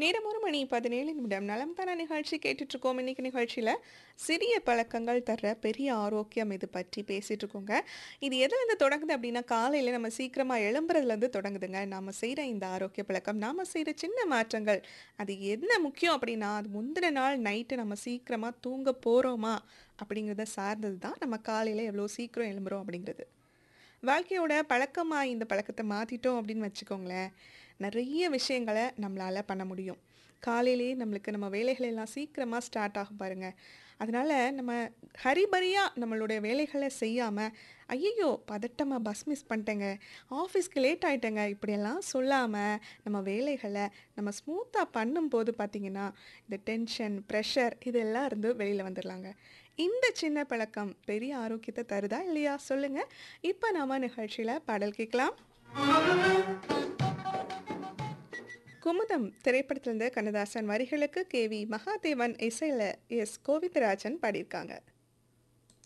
நேரம் ஒரு மணி பதினேழு நிமிடம் நலம் தான நிகழ்ச்சி கேட்டுட்டு இருக்கோம் இன்னைக்கு நிகழ்ச்சியில் சிறிய பழக்கங்கள் தர்ற பெரிய ஆரோக்கியம் இது பற்றி பேசிட்டு இருக்கோங்க இது எதுலேருந்து தொடங்குது அப்படின்னா காலையில் நம்ம சீக்கிரமாக எழும்புறதுலேருந்து தொடங்குதுங்க நாம செய்கிற இந்த ஆரோக்கிய பழக்கம் நாம செய்கிற சின்ன மாற்றங்கள் அது என்ன முக்கியம் அப்படின்னா அது முந்தின நாள் நைட்டு நம்ம சீக்கிரமாக தூங்க போகிறோமா அப்படிங்கிறத சார்ந்தது தான் நம்ம காலையில் எவ்வளோ சீக்கிரம் எழும்புறோம் அப்படிங்கிறது வாழ்க்கையோட பழக்கமாக இந்த பழக்கத்தை மாற்றிட்டோம் அப்படின்னு வச்சுக்கோங்களேன் நிறைய விஷயங்களை நம்மளால் பண்ண முடியும் காலையிலேயே நம்மளுக்கு நம்ம வேலைகள் எல்லாம் சீக்கிரமாக ஸ்டார்ட் ஆகும் பாருங்க அதனால் நம்ம ஹரிபரியாக நம்மளுடைய வேலைகளை செய்யாமல் ஐயையோ பதட்டமாக பஸ் மிஸ் பண்ணிட்டேங்க ஆஃபீஸ்க்கு லேட் ஆயிட்டேங்க இப்படியெல்லாம் சொல்லாமல் நம்ம வேலைகளை நம்ம ஸ்மூத்தாக பண்ணும்போது பார்த்திங்கன்னா இந்த டென்ஷன் ப்ரெஷர் இதெல்லாம் இருந்து வெளியில் வந்துடலாங்க இந்த சின்ன பழக்கம் பெரிய ஆரோக்கியத்தை தருதா இல்லையா சொல்லுங்கள் இப்போ நாம நிகழ்ச்சியில் பாடல் கேட்கலாம் குமுதம் திரைப்படத்திலிருந்து கண்ணதாசன் வரிகளுக்கு கே வி மகாதேவன் இசையில் எஸ் கோவிந்தராஜன் பாடியிருக்காங்க